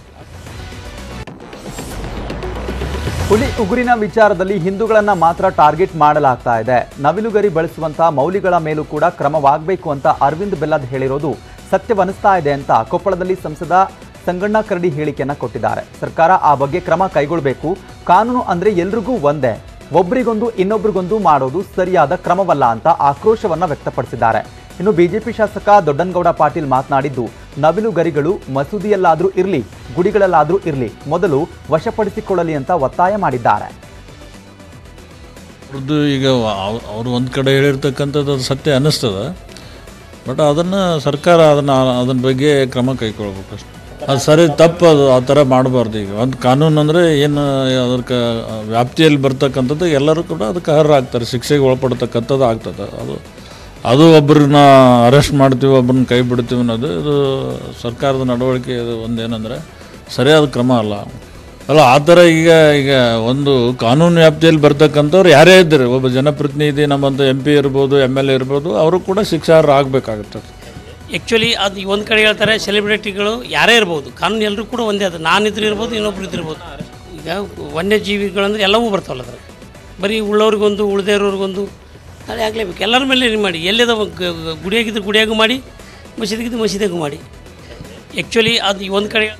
ಹುಲಿ ಉಗುರಿನ ವಿಚಾರದಲ್ಲಿ ಹಿಂದೂಗಳನ್ನ ಮಾತ್ರ ಟಾರ್ಗೆಟ್ ಮಾಡಲಾಗ್ತಾ ಇದೆ ನವಿಲುಗರಿ ಬಳಸುವಂತಹ ಮೌಲಿಗಳ ಮೇಲೂ ಕೂಡ ಕ್ರಮವಾಗಬೇಕು ಅಂತ ಅರವಿಂದ್ ಬೆಲ್ಲದ್ ಹೇಳಿರೋದು ಸತ್ಯವನಿಸ್ತಾ ಇದೆ ಅಂತ ಕೊಪ್ಪಳದಲ್ಲಿ ಸಂಸದ ಸಂಗಣ್ಣ ಕರಡಿ ಹೇಳಿಕೆಯನ್ನ ಕೊಟ್ಟಿದ್ದಾರೆ ಸರ್ಕಾರ ಆ ಬಗ್ಗೆ ಕ್ರಮ ಕೈಗೊಳ್ಳಬೇಕು ಕಾನೂನು ಅಂದ್ರೆ ಎಲ್ರಿಗೂ ಒಂದೇ ಒಬ್ರಿಗೊಂದು ಇನ್ನೊಬ್ರಿಗೊಂದು ಮಾಡೋದು ಸರಿಯಾದ ಕ್ರಮವಲ್ಲ ಅಂತ ಆಕ್ರೋಶವನ್ನ ವ್ಯಕ್ತಪಡಿಸಿದ್ದಾರೆ ಇನ್ನು ಬಿಜೆಪಿ ಶಾಸಕ ದೊಡ್ಡನಗೌಡ ಪಾಟೀಲ್ ಮಾತನಾಡಿದ್ದು ನವಿಲುಗರಿಗಳು ಮಸೂದಿಯಲ್ಲಾದ್ರೂ ಇರಲಿ ಗುಡಿಗಳಲ್ಲಾದ್ರೂ ಇರಲಿ ಮೊದಲು ವಶಪಡಿಸಿಕೊಳ್ಳಲಿ ಅಂತ ಒತ್ತಾಯ ಮಾಡಿದ್ದಾರೆ ಅವ್ರದ್ದು ಈಗ ಅವ್- ಅವ್ರು ಒಂದು ಕಡೆ ಹೇಳಿರ್ತಕ್ಕಂಥದ್ದು ಅದು ಸತ್ಯ ಅನ್ನಿಸ್ತದೆ ಬಟ್ ಅದನ್ನು ಸರ್ಕಾರ ಅದನ್ನು ಅದನ್ನ ಬಗ್ಗೆ ಕ್ರಮ ಕೈಗೊಳ್ಬೇಕು ಅಷ್ಟೆ ಅದು ಸರಿ ತಪ್ಪು ಅದು ಆ ಥರ ಮಾಡಬಾರ್ದು ಈಗ ಒಂದು ಕಾನೂನು ಅಂದರೆ ಏನು ಅದಕ್ಕೆ ವ್ಯಾಪ್ತಿಯಲ್ಲಿ ಬರ್ತಕ್ಕಂಥದ್ದು ಎಲ್ಲರೂ ಕೂಡ ಅದಕ್ಕೆ ಅರ್ಹರಾಗ್ತಾರೆ ಶಿಕ್ಷೆಗೆ ಒಳಪಡ್ತಕ್ಕಂಥದ್ದು ಆಗ್ತದೆ ಅದು ಅದು ಒಬ್ಬರನ್ನ ಅರೆಸ್ಟ್ ಮಾಡ್ತೀವಿ ಒಬ್ಬರನ್ನ ಕೈ ಬಿಡ್ತೀವಿ ಅನ್ನೋದು ಇದು ಸರ್ಕಾರದ ನಡವಳಿಕೆ ಇದು ಒಂದೇನೆಂದರೆ ಸರಿಯಾದ ಕ್ರಮ ಅಲ್ಲ ಅಲ್ಲ ಆ ಥರ ಈಗ ಈಗ ಒಂದು ಕಾನೂನು ವ್ಯಾಪ್ತಿಯಲ್ಲಿ ಬರ್ತಕ್ಕಂಥವ್ರು ಯಾರೇ ಇದ್ದರೆ ಒಬ್ಬ ಜನಪ್ರತಿನಿಧಿ ನಮ್ಮಂತ ಎಂ ಪಿ ಇರ್ಬೋದು ಎಮ್ ಎಲ್ ಎ ಇರ್ಬೋದು ಅವರು ಕೂಡ ಶಿಕ್ಷಾರ್ಹ ಆಗಬೇಕಾಗುತ್ತೆ ಆ್ಯಕ್ಚುಲಿ ಅದು ಒಂದು ಕಡೆ ಹೇಳ್ತಾರೆ ಸೆಲೆಬ್ರಿಟಿಗಳು ಯಾರೇ ಇರ್ಬೋದು ಕಾನೂನು ಎಲ್ಲರೂ ಕೂಡ ಒಂದೇ ಅದು ನಾನಿದ್ರು ಇರ್ಬೋದು ಇನ್ನೊಬ್ರು ಇದ್ದಿರ್ಬೋದು ಈಗ ವನ್ಯಜೀವಿಗಳಂದ್ರೆ ಎಲ್ಲವೂ ಬರ್ತಾವಲ್ಲ ಅದ್ರಾಗ ಬರೀ ಉಳ್ಳವ್ರಿಗೊಂದು ಉಳ್ದೇ ಇರೋರಿಗೊಂದು ನಾಳೆ ಆಗಲೇಬೇಕು ಎಲ್ಲರ ಮೇಲೆ ಇದು ಮಾಡಿ ಎಲ್ಲಿದ ಗುಡಿಯಾಗಿದ್ದು ಗುಡಿಯಾಗೂ ಮಾಡಿ ಮಸೀದಿಗಿದ್ದು ಮಸೀದಿಯಾಗೂ ಮಾಡಿ ಆ್ಯಕ್ಚುಲಿ ಅದು ಒಂದು ಕಡೆ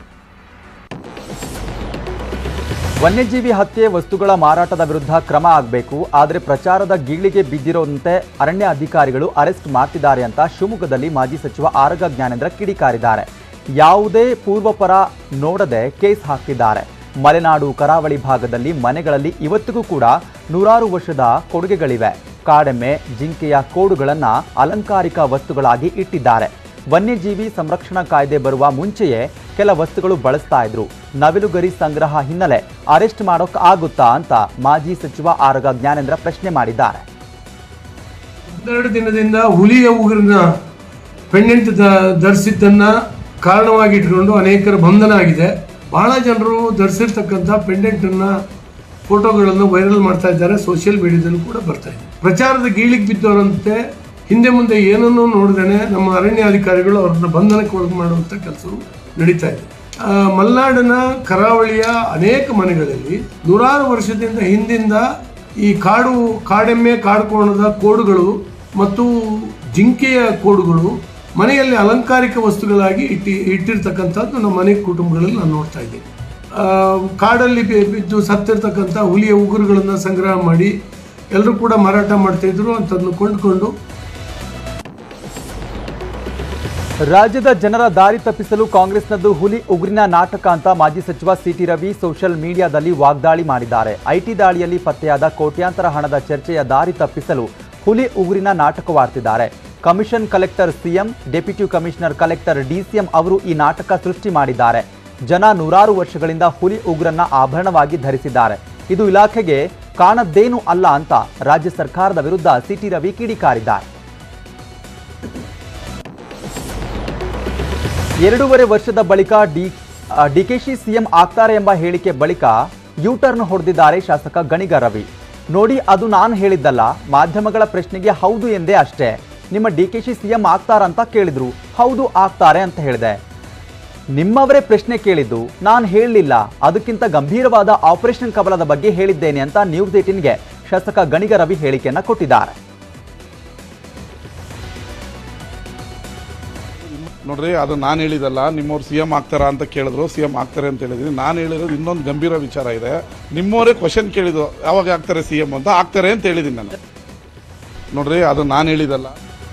ವನ್ಯಜೀವಿ ಹತ್ಯೆ ವಸ್ತುಗಳ ಮಾರಾಟದ ವಿರುದ್ಧ ಕ್ರಮ ಆಗಬೇಕು ಆದರೆ ಪ್ರಚಾರದ ಗೀಳಿಗೆ ಬಿದ್ದಿರುವಂತೆ ಅರಣ್ಯ ಅಧಿಕಾರಿಗಳು ಅರೆಸ್ಟ್ ಮಾಡ್ತಿದ್ದಾರೆ ಅಂತ ಶಿವಮೊಗ್ಗದಲ್ಲಿ ಮಾಜಿ ಸಚಿವ ಆರಗ ಜ್ಞಾನೇಂದ್ರ ಕಿಡಿಕಾರಿದ್ದಾರೆ ಯಾವುದೇ ಪೂರ್ವಪರ ನೋಡದೆ ಕೇಸ್ ಹಾಕ್ತಿದ್ದಾರೆ ಮಲೆನಾಡು ಕರಾವಳಿ ಭಾಗದಲ್ಲಿ ಮನೆಗಳಲ್ಲಿ ಇವತ್ತಿಗೂ ಕೂಡ ನೂರಾರು ವರ್ಷದ ಕೊಡುಗೆಗಳಿವೆ ಕಾಡೆಮ್ಮೆ ಜಿಂಕೆಯ ಕೋಡುಗಳನ್ನ ಅಲಂಕಾರಿಕ ವಸ್ತುಗಳಾಗಿ ಇಟ್ಟಿದ್ದಾರೆ ವನ್ಯಜೀವಿ ಸಂರಕ್ಷಣಾ ಕಾಯ್ದೆ ಬರುವ ಮುಂಚೆಯೇ ಕೆಲ ವಸ್ತುಗಳು ಬಳಸ್ತಾ ಇದ್ರು ನವಿಲುಗರಿ ಸಂಗ್ರಹ ಹಿನ್ನೆಲೆ ಅರೆಸ್ಟ್ ಮಾಡೋಕ್ ಆಗುತ್ತಾ ಅಂತ ಮಾಜಿ ಸಚಿವ ಆರಗ ಜ್ಞಾನೇಂದ್ರ ಪ್ರಶ್ನೆ ಮಾಡಿದ್ದಾರೆ ಹನ್ನೆರಡು ದಿನದಿಂದ ಹುಲಿಯ ಉಗುರಿನ ಪೆಂಡೆಂಟ್ ಧರಿಸಿದ್ದನ್ನ ಕಾರಣವಾಗಿ ಇಟ್ಕೊಂಡು ಅನೇಕರ ಬಂಧನ ಆಗಿದೆ ಬಹಳ ಜನರು ಧರಿಸಿರ್ತಕ್ಕಂಥ ಪೆಂಡೆಂಟನ್ನ ಫೋಟೋಗಳನ್ನು ವೈರಲ್ ಮಾಡ್ತಾ ಇದ್ದಾರೆ ಸೋಷಿಯಲ್ ಮೀಡಿಯಾದಲ್ಲೂ ಕೂಡ ಬರ್ತಾ ಇದೆ ಪ್ರಚಾರದ ಗೀಳಿಗೆ ಬಿದ್ದವರಂತೆ ಹಿಂದೆ ಮುಂದೆ ಏನನ್ನೂ ನೋಡ್ದೇನೆ ನಮ್ಮ ಅರಣ್ಯಾಧಿಕಾರಿಗಳು ಅವ್ರನ್ನ ಬಂಧನಕ್ಕೆ ಒಳಗೆ ಮಾಡುವಂಥ ಕೆಲಸವು ನಡೀತಾ ಇದೆ ಆ, ಮಲೆನಾಡಿನ ಕರಾವಳಿಯ ಅನೇಕ ಮನೆಗಳಲ್ಲಿ ನೂರಾರು ವರ್ಷದಿಂದ ಹಿಂದಿಂದ ಈ ಕಾಡು ಕಾಡೆಮ್ಮೆ ಕಾಡುಕೋಣದ ಕೋಡುಗಳು ಮತ್ತು ಜಿಂಕೆಯ ಕೋಡುಗಳು ಮನೆಯಲ್ಲಿ ಅಲಂಕಾರಿಕ ವಸ್ತುಗಳಾಗಿ ಇಟ್ಟಿ ಇಟ್ಟಿರ್ತಕ್ಕಂಥದ್ದು ನಮ್ಮ ಮನೆ ಕುಟುಂಬಗಳಲ್ಲಿ ನಾನು ನೋಡ್ತಾ ಇದ್ದೀನಿ ಆ, ಕಾಡಲ್ಲಿ ಬಿ- ಬಿದ್ದು ಸತ್ತಿರ್ತಕ್ಕಂಥ ಹುಲಿಯ ಉಗುರುಗಳನ್ನು ಸಂಗ್ರಹ ಮಾಡಿ ಎಲ್ಲರೂ ಕೂಡ ಮಾರಾಟ ಮಾಡ್ತಾಯಿದ್ರು ಅಂಥದ್ದನ್ನು ಕೊಂಡುಕೊಂಡು ರಾಜ್ಯದ ಜನರ ದಾರಿ ತಪ್ಪಿಸಲು ಕಾಂಗ್ರೆಸ್ನದ್ದು ಹುಲಿ ಉಗ್ರಿನ ನಾಟಕ ಅಂತ ಮಾಜಿ ಸಚಿವ ಸಿಟಿ ರವಿ ಸೋಷಿಯಲ್ ಮೀಡಿಯಾದಲ್ಲಿ ವಾಗ್ದಾಳಿ ಮಾಡಿದ್ದಾರೆ ಐಟಿ ದಾಳಿಯಲ್ಲಿ ಪತ್ತೆಯಾದ ಕೋಟ್ಯಾಂತರ ಹಣದ ಚರ್ಚೆಯ ದಾರಿ ತಪ್ಪಿಸಲು ಹುಲಿ ಉಗುರಿನ ನಾಟಕವಾಡ್ತಿದ್ದಾರೆ commission collector CM deputy commissioner collector DCM ಅವರು ಈ ನಾಟಕ ಸೃಷ್ಟಿ ಮಾಡಿದ್ದಾರೆ ಜನ ನೂರಾರು ವರ್ಷಗಳಿಂದ ಹುಲಿ ಉಗುರನ್ನ ಆಭರಣವಾಗಿ ಧರಿಸಿದ್ದಾರೆ ಇದು ಇಲಾಖೆಗೆ ಕಾಣದ್ದೇನೂ ಅಲ್ಲ ಅಂತ ರಾಜ್ಯ ಸರ್ಕಾರದ ವಿರುದ್ಧ ಸಿಟಿ ರವಿ ಕಿಡಿಕಾರಿದ್ದಾರೆ ಎರಡೂವರೆ ವರ್ಷದ ಬಳಿಕ ಡಿ ಡಿಕೆಶಿ ಸಿಎಂ ಆಗ್ತಾರೆ ಎಂಬ ಹೇಳಿಕೆ ಬಳಿಕ ಯೂ ಟರ್ನ್ ಹೊಡೆದಿದ್ದಾರೆ ಶಾಸಕ ಗಣಿಗ ರವಿ ನೋಡಿ ಅದು ನಾನು ಹೇಳಿದ್ದಲ್ಲ ಮಾಧ್ಯಮಗಳ ಪ್ರಶ್ನೆಗೆ ಹೌದು ಎಂದೇ ಅಷ್ಟೇ ನಿಮ್ಮ ಡಿಕೆಶಿ ಸಿಎಂ ಆಗ್ತಾರಂತ ಕೇಳಿದ್ರು ಹೌದು ಆಗ್ತಾರೆ ಅಂತ ಹೇಳಿದೆ ನಿಮ್ಮವರೇ ಪ್ರಶ್ನೆ ಕೇಳಿದ್ದು ನಾನು ಹೇಳಲಿಲ್ಲ ಅದಕ್ಕಿಂತ ಗಂಭೀರವಾದ ಆಪರೇಷನ್ ಕಮಲದ ಬಗ್ಗೆ ಹೇಳಿದ್ದೇನೆ ಅಂತ ನ್ಯೂಸ್ ಏಟಿನ್ಗೆ ಶಾಸಕ ಗಣಿಗ ರವಿ ಹೇಳಿಕೆಯನ್ನ ಕೊಟ್ಟಿದ್ದಾರೆ ನೋಡ್ರಿ ಅದು ನಾನು ಹೇಳಿದಲ್ಲ ನಿಮ್ಮವ್ರು ಸಿ ಎಂ ಆಗ್ತಾರಾ ಅಂತ ಕೇಳಿದ್ರು ಸಿ ಎಂ ಆಗ್ತಾರೆ ಅಂತ ಹೇಳಿದ್ರಿ ನಾನು ಹೇಳಿರೋದು ಇನ್ನೊಂದು ಗಂಭೀರ ವಿಚಾರ ಇದೆ ನಿಮ್ಮವರೇ ಕ್ವಶನ್ ಕೇಳಿದ್ರು ಯಾವಾಗ ಆಗ್ತಾರೆ ಸಿ ಎಂ ಅಂತ ಆಗ್ತಾರೆ ಅಂತ ಹೇಳಿದ್ದೀನಿ ನಾನು ನೋಡ್ರಿ ಅದು ನಾನು ಹೇಳಿದಲ್ಲ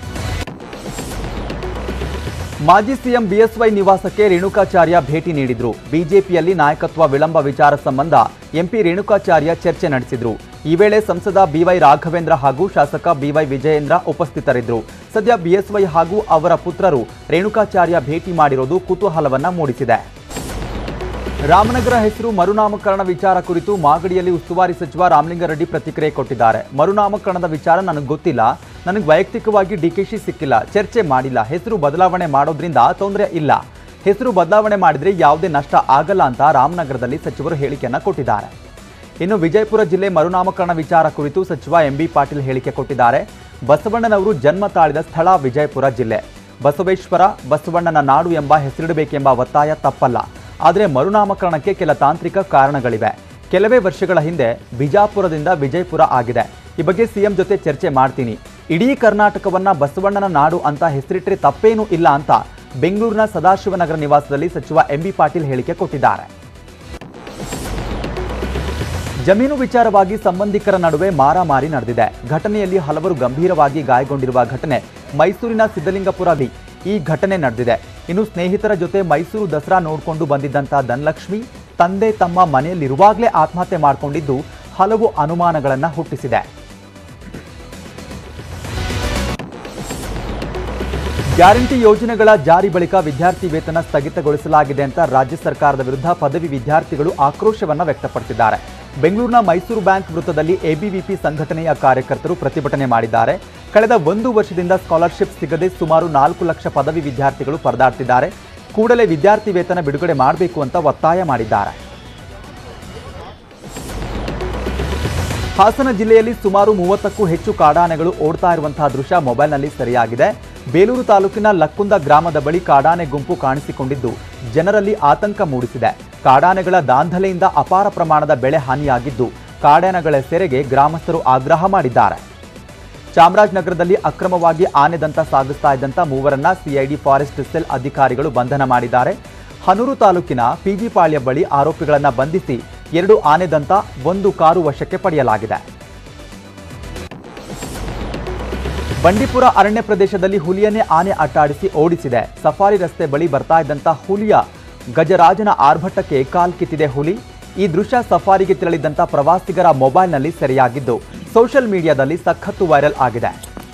ಮಾಜಿ ಸಿಎಂ ಬಿಎಸ್ವೈ ನಿವಾಸಕ್ಕೆ ರೇಣುಕಾಚಾರ್ಯ ಭೇಟಿ ನೀಡಿದ್ರು ಬಿಜೆಪಿಯಲ್ಲಿ ನಾಯಕತ್ವ ವಿಳಂಬ ವಿಚಾರ ಸಂಬಂಧ ಎಂಪಿ ರೇಣುಕಾಚಾರ್ಯ ಚರ್ಚೆ ನಡೆಸಿದ್ರು ಈ ವೇಳೆ ಸಂಸದ ಬಿವೈ ರಾಘವೇಂದ್ರ ಹಾಗೂ ಶಾಸಕ ಬಿವೈ ವಿಜಯೇಂದ್ರ ಉಪಸ್ಥಿತರಿದ್ದರು ಸದ್ಯ ಬಿಎಸ್ವೈ ಹಾಗೂ ಅವರ ಪುತ್ರರು ರೇಣುಕಾಚಾರ್ಯ ಭೇಟಿ ಮಾಡಿರೋದು ಕುತೂಹಲವನ್ನ ಮೂಡಿಸಿದೆ ರಾಮನಗರ ಹೆಸರು ಮರುನಾಮಕರಣ ವಿಚಾರ ಕುರಿತು ಮಾಗಡಿಯಲ್ಲಿ ಉಸ್ತುವಾರಿ ಸಚಿವ ರಾಮಲಿಂಗಾರೆಡ್ಡಿ ಪ್ರತಿಕ್ರಿಯೆ ಕೊಟ್ಟಿದ್ದಾರೆ ಮರುನಾಮಕರಣದ ವಿಚಾರ ನನಗೆ ಗೊತ್ತಿಲ್ಲ ನನಗೆ ವೈಯಕ್ತಿಕವಾಗಿ ಡಿಕೆಶಿ ಸಿಕ್ಕಿಲ್ಲ ಚರ್ಚೆ ಮಾಡಿಲ್ಲ ಹೆಸರು ಬದಲಾವಣೆ ಮಾಡೋದ್ರಿಂದ ತೊಂದರೆ ಇಲ್ಲ ಹೆಸರು ಬದಲಾವಣೆ ಮಾಡಿದ್ರೆ ಯಾವುದೇ ನಷ್ಟ ಆಗಲ್ಲ ಅಂತ ರಾಮನಗರದಲ್ಲಿ ಸಚಿವರು ಹೇಳಿಕೆಯನ್ನ ಕೊಟ್ಟಿದ್ದಾರೆ ಇನ್ನು ವಿಜಯಪುರ ಜಿಲ್ಲೆ ಮರುನಾಮಕರಣ ವಿಚಾರ ಕುರಿತು ಸಚಿವ ಎಂಬಿ ಪಾಟೀಲ್ ಹೇಳಿಕೆ ಕೊಟ್ಟಿದ್ದಾರೆ ಬಸವಣ್ಣನವರು ಜನ್ಮ ತಾಳಿದ ಸ್ಥಳ ವಿಜಯಪುರ ಜಿಲ್ಲೆ ಬಸವೇಶ್ವರ ಬಸವಣ್ಣನ ನಾಡು ಎಂಬ ಹೆಸರಿಡಬೇಕೆಂಬ ಒತ್ತಾಯ ತಪ್ಪಲ್ಲ ಆದರೆ ಮರುನಾಮಕರಣಕ್ಕೆ ಕೆಲ ತಾಂತ್ರಿಕ ಕಾರಣಗಳಿವೆ ಕೆಲವೇ ವರ್ಷಗಳ ಹಿಂದೆ ಬಿಜಾಪುರದಿಂದ ವಿಜಯಪುರ ಆಗಿದೆ ಈ ಬಗ್ಗೆ ಸಿಎಂ ಜೊತೆ ಚರ್ಚೆ ಮಾಡ್ತೀನಿ ಇಡೀ ಕರ್ನಾಟಕವನ್ನ ಬಸವಣ್ಣನ ನಾಡು ಅಂತ ಹೆಸರಿಟ್ಟರೆ ತಪ್ಪೇನೂ ಇಲ್ಲ ಅಂತ ಬೆಂಗಳೂರಿನ ಸದಾಶಿವನಗರ ನಿವಾಸದಲ್ಲಿ ಸಚಿವ ಎಂಬಿ ಪಾಟೀಲ್ ಹೇಳಿಕೆ ಕೊಟ್ಟಿದ್ದಾರೆ ಜಮೀನು ವಿಚಾರವಾಗಿ ಸಂಬಂಧಿಕರ ನಡುವೆ ಮಾರಾಮಾರಿ ನಡೆದಿದೆ ಘಟನೆಯಲ್ಲಿ ಹಲವರು ಗಂಭೀರವಾಗಿ ಗಾಯಗೊಂಡಿರುವ ಘಟನೆ ಮೈಸೂರಿನ ಸಿದ್ದಲಿಂಗಪುರದಲ್ಲಿ ಈ ಘಟನೆ ನಡೆದಿದೆ ಇನ್ನು ಸ್ನೇಹಿತರ ಜೊತೆ ಮೈಸೂರು ದಸರಾ ನೋಡಿಕೊಂಡು ಬಂದಿದ್ದಂಥ ಧನಲಕ್ಷ್ಮಿ ತಂದೆ ತಮ್ಮ ಮನೆಯಲ್ಲಿರುವಾಗಲೇ ಆತ್ಮಹತ್ಯೆ ಮಾಡಿಕೊಂಡಿದ್ದು ಹಲವು ಅನುಮಾನಗಳನ್ನು ಹುಟ್ಟಿಸಿದೆ ಗ್ಯಾರಂಟಿ ಯೋಜನೆಗಳ ಜಾರಿ ಬಳಿಕ ವಿದ್ಯಾರ್ಥಿ ವೇತನ ಸ್ಥಗಿತಗೊಳಿಸಲಾಗಿದೆ ಅಂತ ರಾಜ್ಯ ಸರ್ಕಾರದ ವಿರುದ್ಧ ಪದವಿ ವಿದ್ಯಾರ್ಥಿಗಳು ಆಕ್ರೋಶವನ್ನ ವ್ಯಕ್ತಪಡಿಸಿದ್ದಾರೆ ಬೆಂಗಳೂರಿನ ಮೈಸೂರು ಬ್ಯಾಂಕ್ ವೃತ್ತದಲ್ಲಿ ಎಬಿವಿಪಿ ಸಂಘಟನೆಯ ಕಾರ್ಯಕರ್ತರು ಪ್ರತಿಭಟನೆ ಮಾಡಿದ್ದಾರೆ ಕಳೆದ ಒಂದು ವರ್ಷದಿಂದ ಸ್ಕಾಲರ್ಶಿಪ್ ಸಿಗದೆ ಸುಮಾರು ನಾಲ್ಕು ಲಕ್ಷ ಪದವಿ ವಿದ್ಯಾರ್ಥಿಗಳು ಪರದಾಡ್ತಿದ್ದಾರೆ ಕೂಡಲೇ ವಿದ್ಯಾರ್ಥಿ ವೇತನ ಬಿಡುಗಡೆ ಮಾಡಬೇಕು ಅಂತ ಒತ್ತಾಯ ಮಾಡಿದ್ದಾರೆ ಹಾಸನ ಜಿಲ್ಲೆಯಲ್ಲಿ ಸುಮಾರು ಮೂವತ್ತಕ್ಕೂ ಹೆಚ್ಚು ಕಾಡಾನೆಗಳು ಓಡ್ತಾ ಇರುವಂತಹ ದೃಶ್ಯ ಮೊಬೈಲ್ನಲ್ಲಿ ಸೆರೆಯಾಗಿದೆ ಬೇಲೂರು ತಾಲೂಕಿನ ಲಕ್ಕುಂದ ಗ್ರಾಮದ ಬಳಿ ಕಾಡಾನೆ ಗುಂಪು ಕಾಣಿಸಿಕೊಂಡಿದ್ದು ಜನರಲ್ಲಿ ಆತಂಕ ಮೂಡಿಸಿದೆ ಕಾಡಾನೆಗಳ ದಾಂಧಲೆಯಿಂದ ಅಪಾರ ಪ್ರಮಾಣದ ಬೆಳೆ ಹಾನಿಯಾಗಿದ್ದು ಕಾಡಾನೆಗಳ ಸೆರೆಗೆ ಗ್ರಾಮಸ್ಥರು ಆಗ್ರಹ ಮಾಡಿದ್ದಾರೆ ಚಾಮರಾಜನಗರದಲ್ಲಿ ಅಕ್ರಮವಾಗಿ ಆನೆ ದಂತ ಸಾಗಿಸ್ತಾ ಇದ್ದಂತ ಮೂವರನ್ನ ಸಿಐಡಿ ಫಾರೆಸ್ಟ್ ಸೆಲ್ ಅಧಿಕಾರಿಗಳು ಬಂಧನ ಮಾಡಿದ್ದಾರೆ ಹನೂರು ತಾಲೂಕಿನ ಪಿಜಿಪಾಳ್ಯ ಬಳಿ ಆರೋಪಿಗಳನ್ನ ಬಂಧಿಸಿ ಎರಡು ಆನೆ ದಂತ ಒಂದು ಕಾರು ವಶಕ್ಕೆ ಪಡೆಯಲಾಗಿದೆ ಬಂಡೀಪುರ ಅರಣ್ಯ ಪ್ರದೇಶದಲ್ಲಿ ಹುಲಿಯನ್ನೇ ಆನೆ ಅಟ್ಟಾಡಿಸಿ ಓಡಿಸಿದೆ ಸಫಾರಿ ರಸ್ತೆ ಬಳಿ ಬರ್ತಾ ಇದ್ದಂತ ಹುಲಿಯ ಗಜರಾಜನ ಆರ್ಭಟಕ್ಕೆ ಕಾಲ್ಕಿತ್ತಿದೆ ಹುಲಿ ಈ ದೃಶ್ಯ ಸಫಾರಿಗೆ ತೆರಳಿದ್ದಂತ ಪ್ರವಾಸಿಗರ ಮೊಬೈಲ್ನಲ್ಲಿ ಸೆರೆಯಾಗಿದ್ದು ಸೋಷಿಯಲ್ ಮೀಡಿಯಾದಲ್ಲಿ ಸಖತ್ತು ವೈರಲ್ ಆಗಿದೆ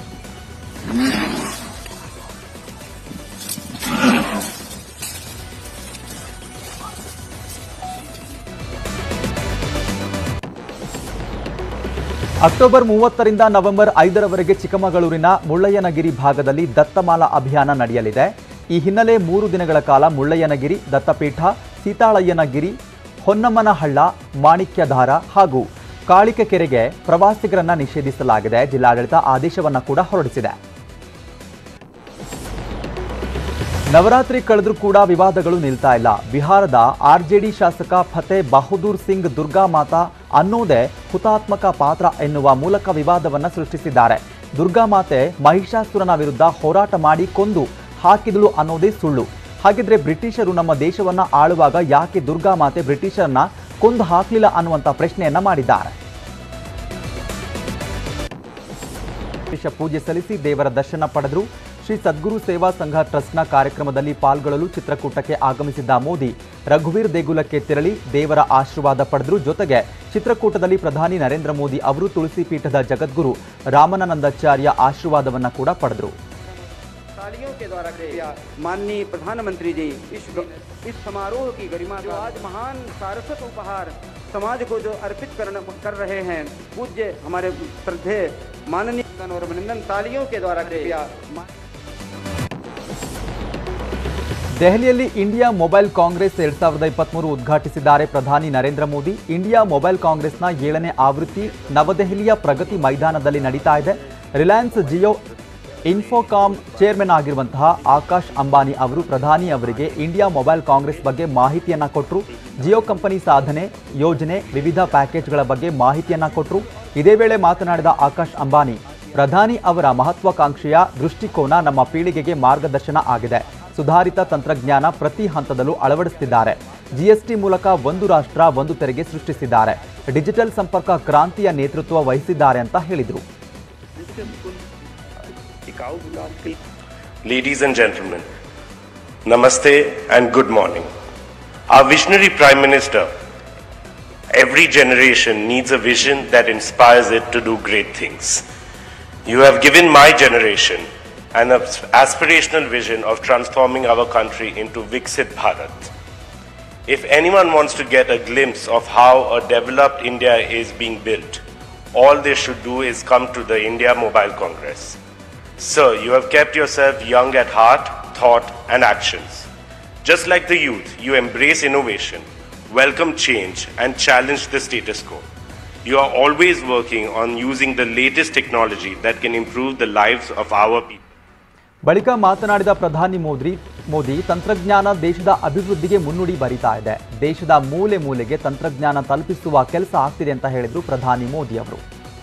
ಅಕ್ಟೋಬರ್ ಮೂವತ್ತರಿಂದ ನವೆಂಬರ್ ಐದರವರೆಗೆ ಚಿಕ್ಕಮಗಳೂರಿನ ಮುಳ್ಳಯ್ಯನಗಿರಿ ಭಾಗದಲ್ಲಿ ದತ್ತಮಾಲಾ ಅಭಿಯಾನ ನಡೆಯಲಿದೆ ಈ ಹಿನ್ನೆಲೆ ಮೂರು ದಿನಗಳ ಕಾಲ ಮುಳ್ಳಯ್ಯನಗಿರಿ ದತ್ತಪೀಠ ಸೀತಾಳಯ್ಯನಗಿರಿ ಹೊನ್ನಮ್ಮನಹಳ್ಳ ಮಾಣಿಕ್ಯಧಾರ ಹಾಗೂ ಕಾಳಿಕೆ ಕೆರೆಗೆ ಪ್ರವಾಸಿಗರನ್ನ ನಿಷೇಧಿಸಲಾಗಿದೆ ಜಿಲ್ಲಾಡಳಿತ ಆದೇಶವನ್ನ ಕೂಡ ಹೊರಡಿಸಿದೆ ನವರಾತ್ರಿ ಕಳೆದ್ರೂ ಕೂಡ ವಿವಾದಗಳು ನಿಲ್ತಾ ಇಲ್ಲ ಬಿಹಾರದ ಆರ್ಜೆಡಿ ಶಾಸಕ ಫತೆ ಬಹದ್ದೂರ್ ಸಿಂಗ್ ದುರ್ಗಾ ಮಾತಾ ಅನ್ನೋದೇ ಹುತಾತ್ಮಕ ಪಾತ್ರ ಎನ್ನುವ ಮೂಲಕ ವಿವಾದವನ್ನ ಸೃಷ್ಟಿಸಿದ್ದಾರೆ ದುರ್ಗಾ ಮಾತೆ ಮಹಿಷಾಸುರನ ವಿರುದ್ಧ ಹೋರಾಟ ಮಾಡಿ ಕೊಂದು ಹಾಕಿದಳು ಅನ್ನೋದೇ ಸುಳ್ಳು ಹಾಗಿದ್ರೆ ಬ್ರಿಟಿಷರು ನಮ್ಮ ದೇಶವನ್ನ ಆಳುವಾಗ ಯಾಕೆ ದುರ್ಗಾ ಮಾತೆ ಬ್ರಿಟಿಷರನ್ನ ಕೊಂದು ಹಾಕಲಿಲ್ಲ ಅನ್ನುವಂಥ ಪ್ರಶ್ನೆಯನ್ನ ಮಾಡಿದ್ದಾರೆ ವಿಶೇಷ ಪೂಜೆ ಸಲ್ಲಿಸಿ ದೇವರ ದರ್ಶನ ಪಡೆದರು ಶ್ರೀ ಸದ್ಗುರು ಸೇವಾ ಸಂಘ ಟ್ರಸ್ಟ್ನ ಕಾರ್ಯಕ್ರಮದಲ್ಲಿ ಪಾಲ್ಗೊಳ್ಳಲು ಚಿತ್ರಕೂಟಕ್ಕೆ ಆಗಮಿಸಿದ್ದ ಮೋದಿ ರಘುವೀರ್ ದೇಗುಲಕ್ಕೆ ತೆರಳಿ ದೇವರ ಆಶೀರ್ವಾದ ಪಡೆದರು ಜೊತೆಗೆ ಚಿತ್ರಕೂಟದಲ್ಲಿ ಪ್ರಧಾನಿ ನರೇಂದ್ರ ಮೋದಿ ಅವರು ತುಳಸಿ ಪೀಠದ ಜಗದ್ಗುರು ರಾಮನಾನಂದಾಚಾರ್ಯ ಆಶೀರ್ವಾದವನ್ನ ಕೂಡ ಪಡೆದರು तालियों के द्वारा कृपया माननीय प्रधानमंत्री जी इस इस समारोह की गरिमा जो आज महान सारस्वत उपहार समाज को जो अर्पित करना कर रहे हैं पूज्य हमारे श्रद्धे माननीय और अभिनंदन तालियों के द्वारा कृपया मा- ದೆಹಲಿಯಲ್ಲಿ ಇಂಡಿಯಾ ಮೊಬೈಲ್ ಕಾಂಗ್ರೆಸ್ ಎರಡ್ ಸಾವಿರದ ಇಪ್ಪತ್ಮೂರು ಉದ್ಘಾಟಿಸಿದ್ದಾರೆ ಪ್ರಧಾನಿ ನರೇಂದ್ರ ಮೋದಿ ಇಂಡಿಯಾ ಮೊಬೈಲ್ ಕಾಂಗ್ರೆಸ್ನ ಏಳನೇ ಆವೃತ್ತಿ ನವದೆಹಲಿಯ ಪ್ರಗತಿ ಮೈದಾನದಲ್ಲಿ ನಡೀತಾ ಇದೆ ರಿಲಯನ್ಸ್ ಜಿಯೋ ಇನ್ಫೋಕಾಮ್ ಚೇರ್ಮನ್ ಆಗಿರುವಂತಹ ಆಕಾಶ್ ಅಂಬಾನಿ ಅವರು ಪ್ರಧಾನಿ ಅವರಿಗೆ ಇಂಡಿಯಾ ಮೊಬೈಲ್ ಕಾಂಗ್ರೆಸ್ ಬಗ್ಗೆ ಮಾಹಿತಿಯನ್ನ ಕೊಟ್ಟರು ಜಿಯೋ ಕಂಪನಿ ಸಾಧನೆ ಯೋಜನೆ ವಿವಿಧ ಪ್ಯಾಕೇಜ್ಗಳ ಬಗ್ಗೆ ಮಾಹಿತಿಯನ್ನ ಕೊಟ್ಟರು ಇದೇ ವೇಳೆ ಮಾತನಾಡಿದ ಆಕಾಶ್ ಅಂಬಾನಿ ಪ್ರಧಾನಿ ಅವರ ಮಹತ್ವಾಕಾಂಕ್ಷೆಯ ದೃಷ್ಟಿಕೋನ ನಮ್ಮ ಪೀಳಿಗೆಗೆ ಮಾರ್ಗದರ್ಶನ ಆಗಿದೆ ಸುಧಾರಿತ ತಂತ್ರಜ್ಞಾನ ಪ್ರತಿ ಹಂತದಲ್ಲೂ ಅಳವಡಿಸುತ್ತಿದ್ದಾರೆ ಜಿಎಸ್ಟಿ ಮೂಲಕ ಒಂದು ರಾಷ್ಟ್ರ ಒಂದು ತೆರಿಗೆ ಸೃಷ್ಟಿಸಿದ್ದಾರೆ ಡಿಜಿಟಲ್ ಸಂಪರ್ಕ ಕ್ರಾಂತಿಯ ನೇತೃತ್ವ ವಹಿಸಿದ್ದಾರೆ ಅಂತ ಹೇಳಿದರು Ladies and gentlemen, Namaste and good morning. Our visionary Prime Minister, every generation needs a vision that inspires it to do great things. You have given my generation an as- aspirational vision of transforming our country into Viksit Bharat. If anyone wants to get a glimpse of how a developed India is being built, all they should do is come to the India Mobile Congress. Sir, you have kept yourself young at heart, thought, and actions. Just like the youth, you embrace innovation, welcome change, and challenge the status quo. You are always working on using the latest technology that can improve the lives of our people. ಬಳಿಕ ಮಾತನಾಡಿದ ಪ್ರಧಾನಿ ಮೋದಿ ಮೋದಿ ತಂತ್ರಜ್ಞಾನ ದೇಶದ ಅಭಿವೃದ್ಧಿಗೆ ಮುನ್ನುಡಿ ಬರಿತಾ ಇದೆ ದೇಶದ ಮೂಲೆ ಮೂಲೆಗೆ ತಂತ್ರಜ್ಞಾನ ತಲುಪಿಸುವ ಕೆಲಸ ಆಗ್ತಿದೆ ಅಂತ ಹೇಳಿದ್ರು ಪ್ರಧಾನಿ ಮೋದಿ ಅವರು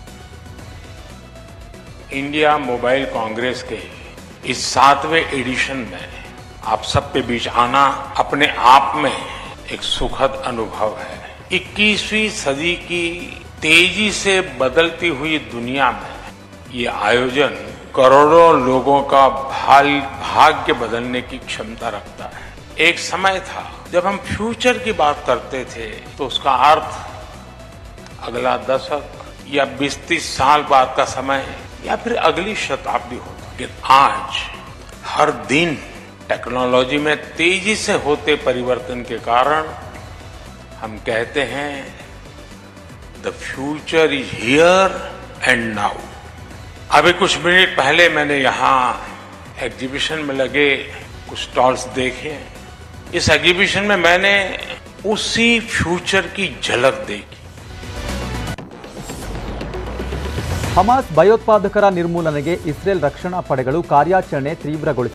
इंडिया मोबाइल कांग्रेस के इस सातवें एडिशन में आप सबके बीच आना अपने आप में एक सुखद अनुभव है 21वीं सदी की तेजी से बदलती हुई दुनिया में ये आयोजन करोड़ों लोगों का भाल भाग्य बदलने की क्षमता रखता है एक समय था जब हम फ्यूचर की बात करते थे तो उसका अर्थ अगला दशक या बीस तीस साल बाद का समय या फिर अगली शताब्दी होती लेकिन आज हर दिन टेक्नोलॉजी में तेजी से होते परिवर्तन के कारण हम कहते हैं the future is here and now अभी कुछ मिनट पहले मैंने यहाँ एग्जीबिशन में लगे कुछ स्टॉल्स देखे इस एग्जीबिशन में मैंने उसी फ्यूचर की झलक देखी ಹಮಾಸ್ ಭಯೋತ್ಪಾದಕರ ನಿರ್ಮೂಲನೆಗೆ ಇಸ್ರೇಲ್ ರಕ್ಷಣಾ ಪಡೆಗಳು ಕಾರ್ಯಾಚರಣೆ ತೀವ್ರಗೊಳಿಸಿವೆ